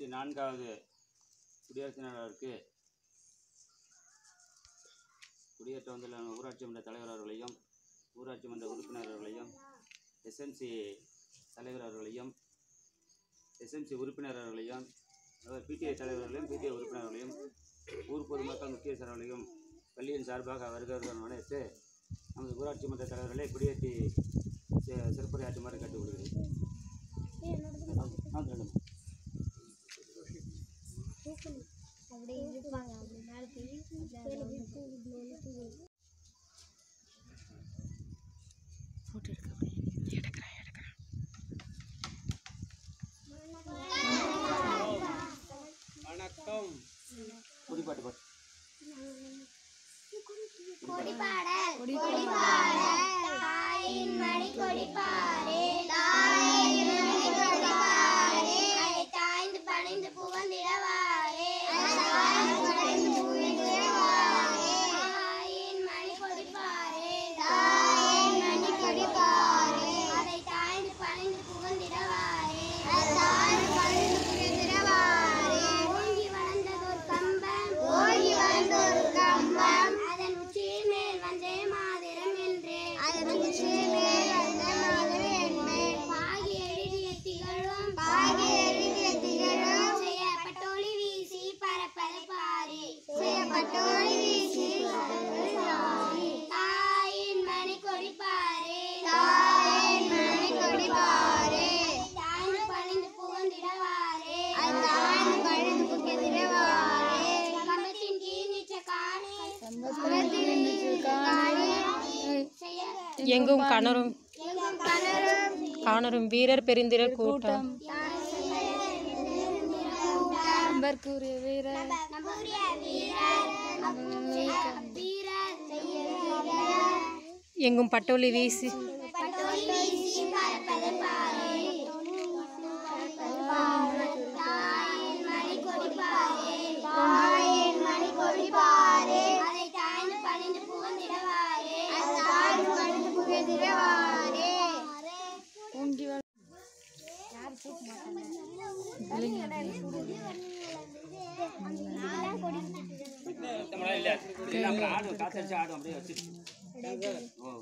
இருபத்தி நான்காவது குடியரசு நாளருக்கு குடியேற்ற வந்துள்ள நம்ம ஊராட்சி மன்ற தலைவர் அவர்களையும் ஊராட்சி மன்ற உறுப்பினர் அவர்களையும் எஸ்எம்சி தலைவர் அவர்களையும் எஸ்எம்சி உறுப்பினர் அவர்களையும் அதாவது பிடிஐ தலைவர்களையும் பிடிஐ உறுப்பினர்களையும் ஊர் பொதுமக்கள் முக்கியஸ்தர்களையும் பள்ளியின் சார்பாக வருகிறவர்கள் அழைத்து நமது ஊராட்சி மன்ற தலைவர்களை குடியேற்றி சி- சிறப்புரையாற்றுமாறு கேட்டுக்கொள்கிறேன் ஆ, சொல்லுங்க. அப்படியே இருப்பாங்க அப்படி மேலே போய் குடிப்பாட்டு பாட்டு கொடிபாடல் கொடிபாடல் தாயின் மடி கொடிபாடே தாயின் மடி கொடிபாடே அதை தாய்ந்து பணிந்து புகழ்ந்திடவாரே தாய்ந்து பணிந்து புகழ்ந்திடவாரே தாயின் மடி கொடிபாரே தாயின் மடி கொடிபாரே அதை தாய்ந்து பணிந்து புகழ்ந்திடவாரே தாய்ந்து பணிந்து புகழ்ந்திடவாரே ஓங்கி வளர்ந்ததொரு கம்பம் ஓங்கி வளர்ந்தொரு கம்பம் அதன் உச்சியில் மேல் வந்தே மாதிரம் என்றே அதன் உச்சியில் மேல் வந்த மாதிரம் என்றே பாகி எழுதிய திகழும் பாகி எழுதிய திகழும் செய்யப்பட்டொளி வீசி பரப்பது பாரி செய்யப்பட்டொளி வீசி தாயின் மணி கொடிப்பாரே தாயின் மணி கொடிப்பாரே தாய்ந்து பணிந்து புகழ்ந்திடவாரே தாய்ந்து பணிந்து புகழ்ந்திடவாரே கம்பத்தின் கீழ் நிற்ற காணே கம்பத்தின் நிற்ற காணே எங்கும் கணரும் எங்கும் கணரும் காணரும் வீரர் பெருந்திர கூட்டம் நம்பர்க்குரிய வீரர் நம்புரிய வீரர் வீரர் வீரர் எங்கும் பட்டொலி வீசி பட்டோலி வீசி பறப்பது பாரே தாயின் மணி கொடிப்பாரே தாயின் மணி கொடிப்பாரே அதை தாய்ந்து பணிந்து புகழ்ந்திடவாரே அதை தாய்ந்து பணிந்து புகழ்ந்திடவாரே சுத்தமெல்லாம் இல்லை இல்லை, அப்புறம் ஆடும் காத்தடிச்சு ஆடும் அப்படியே வச்சு ஓ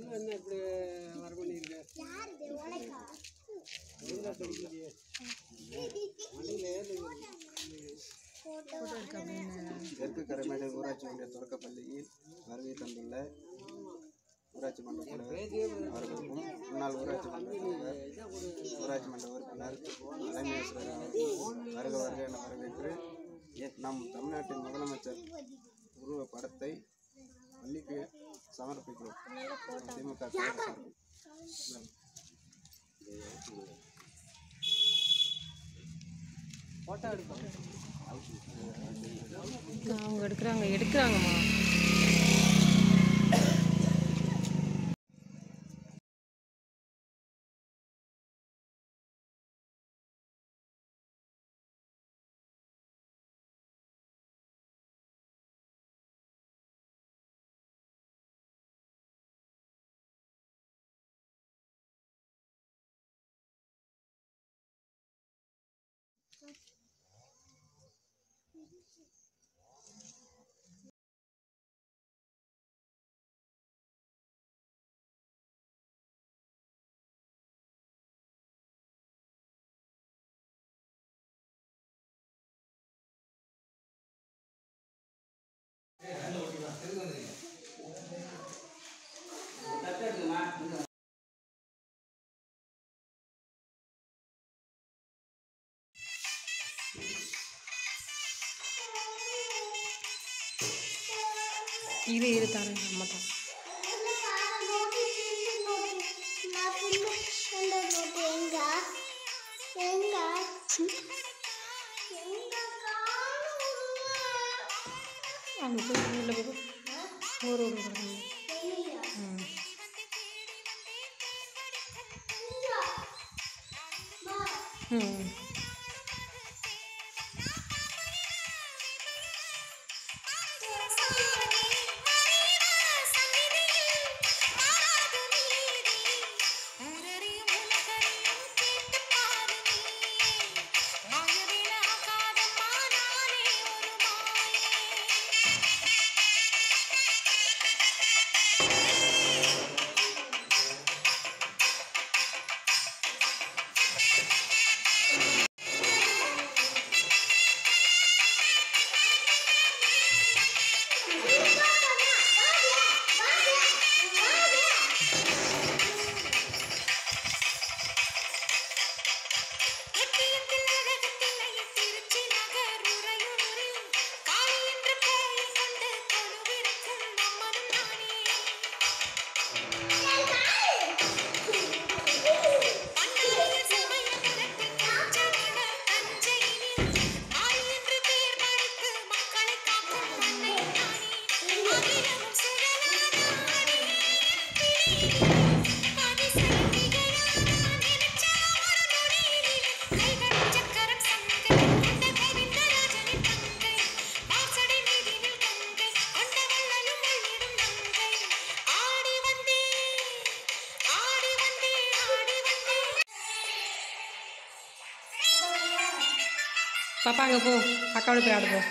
தெற்கு கரைமேடு ஊராட்சி ஒன்றிய தொடக்கப்பள்ளியில் வருகை தந்துள்ள ஊராட்சி மன்ற தலைவர் அவர்களுக்கும் முன்னாள் ஊராட்சி மன்ற தலைவர் ஊராட்சி மன்ற உறுப்பினர் தலைமை ஆசிரியர் அவர்களுக்கும் வருக வருக என வரவேற்று எ- நம் தமிழ்நாட்டின் முதலமைச்சர் உருவ படத்தை பள்ளிக்கு சமர்ப்பிக்கிறோம் திமுக தலைவர் சார்பில். அவங்க எடுக்கிறாங்க எடுக்கிறாங்கம்மா இரு இரு தரேன் அம்மா தான் அங்கே போய் உள்ள போய் ஒரு ஒரு ஒரு ம் ம் உலகறியும் கேட்டு பாரு நீ பாப்பா அங்கே போ அக்காவோட போய் ஆடு போ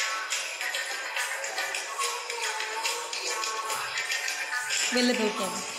வெளில போய் உட்காரு